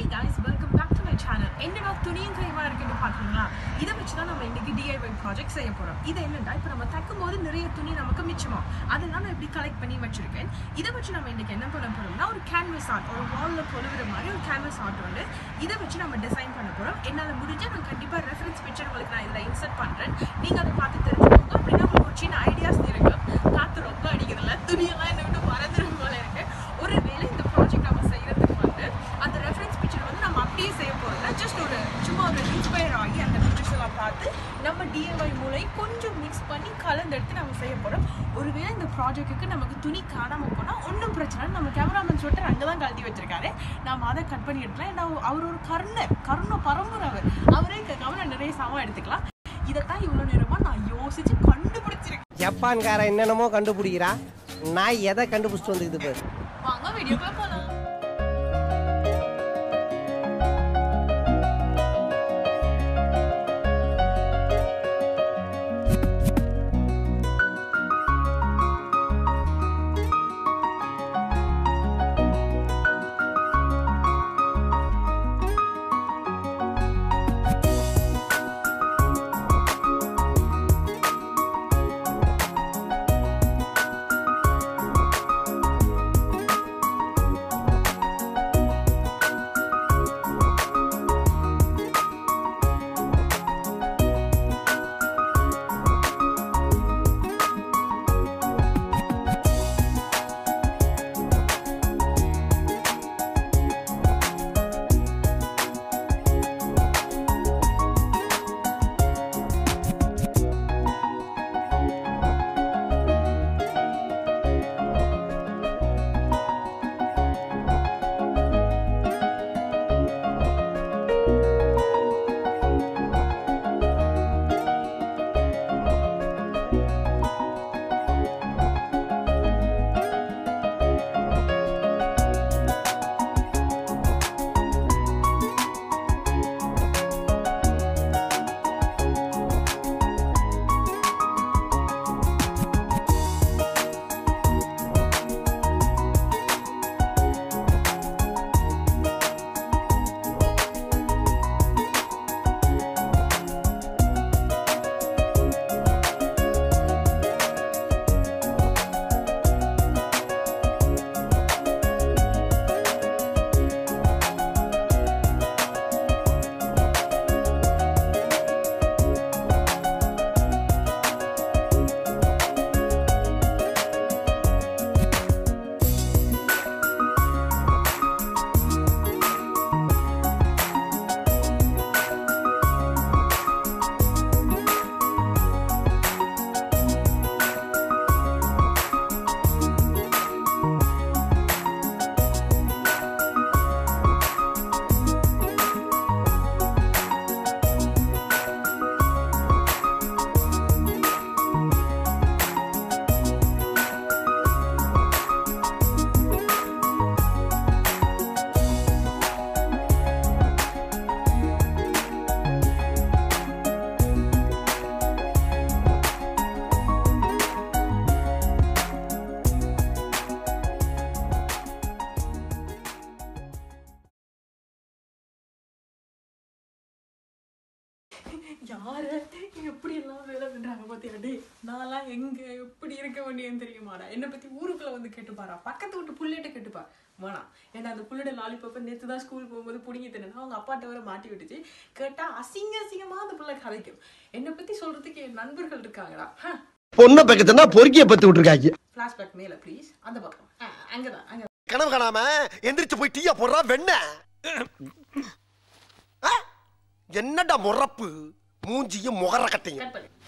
guys welcome back to my channel என்னடா துணியும் கைமா இருக்குன்னு பாத்தீங்களா இதை வச்சு தான் நம்ம இன்னைக்கு DIY ப்ராஜெக்ட் செய்ய போறோம் இது என்னடா இப்போ நம்ம தைக்கும் போது நிறைய துணி நமக்கு மிச்சமாகும் அதெல்லாம் நான் இப்படி கலெக்ட் பண்ணி வச்சிருக்கேன் இதை வச்சு நம்ம இன்னைக்கு என்ன பண்ண போறோம்னா ஒரு கேன்வஸ் ஆர்ட் ஒரு வால்ல கொழுவுற மாதிரி ஒரு கேன்வஸ் ஆர்ட் வந்து இதை வச்சு நம்ம டிசைன் பண்ண போறோம் என்னால முடிஞ்சா நான் கண்டிப்பா ரெஃபரன்ஸ் பிக்சர் உங்களுக்கு நான் இதுல இன்சர்ட் பண்றேன் நீங்க அதை பார்த்து தெரிஞ்சுக்கோங்க அப்படின்னா உங்களுக்கு ஒரு சின்ன ஐடியாஸ் இருக்கு காத்து ரொம்ப அடிக்கிறதுல துணியெல்லாம் என்னை விட்டு மறந்துடும் போல இருக்கு ஒருவேளை இந்த ப்ராஜெக்ட் நம்ம செய்யறதுக்கு வந்து அந்த ரெஃபரன்ஸ் பிக்சர் வந்து நம்ம அப்படியே செய்ய போறோம்ல ஜஸ்ட் ஒரு சும்மா ஒரு இன்ஸ்பயர் ஆகி அந்த பிக்சர்ஸ் எல்லாம் பார்த்து நம்ம டிஐஒய் மூளை கொஞ்சம் மிக்ஸ் பண்ணி கலந்தெடுத்து நம்ம செய்ய போறோம் ஒருவேளை இந்த ப்ராஜெக்ட்டுக்கு நமக்கு துணி காணாம போனா ஒன்றும் பிரச்சனை இல்லை. நம்ம கேமராமேன் சொல்லிட்டு அங்கே தான் கழட்டி வச்சிருக்காரு நாம அதை கட் பண்ணி எடுக்கலாம் ஏன்னா அவர் ஒரு கருணை கருணை பரம்பரை அவர் அவரே கவனம் நிறைய சாமான் எடுத்துக்கலாம் இதைத்தான் இவ்வளோ நேரமா நான் யோசிச்சு கண்டுபிடிச்சிருக்கேன் ஜப்பான்காரன் என்னென்னமோ கண்டுபிடிக்கிறா நான் எதை கண்டுபிடிச்சிட்டு வந்துக்குது பாரு வாங்க வீடியோக்குள்ள போலாம் யாரு எப்படி எல்லாம் வேலை பண்றாங்க பாத்தியா டேய் நான்லாம் எங்க எப்படி இருக்க வேண்டியன்னு தெரியுமாடா என்னை பத்தி ஊருக்குள்ள வந்து கேட்டுப்பாரா பக்கத்து வீட்டு புள்ளைகிட்ட கேட்டுப்பா வேணாம் ஏன்னா அந்த புள்ளையோட லாலிபப்பை நேற்று தான் ஸ்கூல் போகும்போது பிடிங்கி தின்னா அவங்க அப்பாட்ட வர மாட்டி விட்டுச்சு கேட்டா அசிங்க அசிங்கமா அந்த புள்ள கதைக்கும் என்னை பத்தி சொல்றதுக்கு என் நண்பர்கள் இருக்காங்கடா பொண்ணை பக்கத்துனா பொறுக்கிய பத்து விட்டுருக்காங்க ஃபிளாஷ்பேக் மேல ப்ளீஸ் அந்த பக்கம் ஆ, அங்கதான் அங்க கனவு காணாம எந்திரிச்சு போய் டீயா போடுறா வெண்ண ஆ? என்னடா முறப்பு மூஞ்சியும் முகர கட்டையும் கட் பண்ணு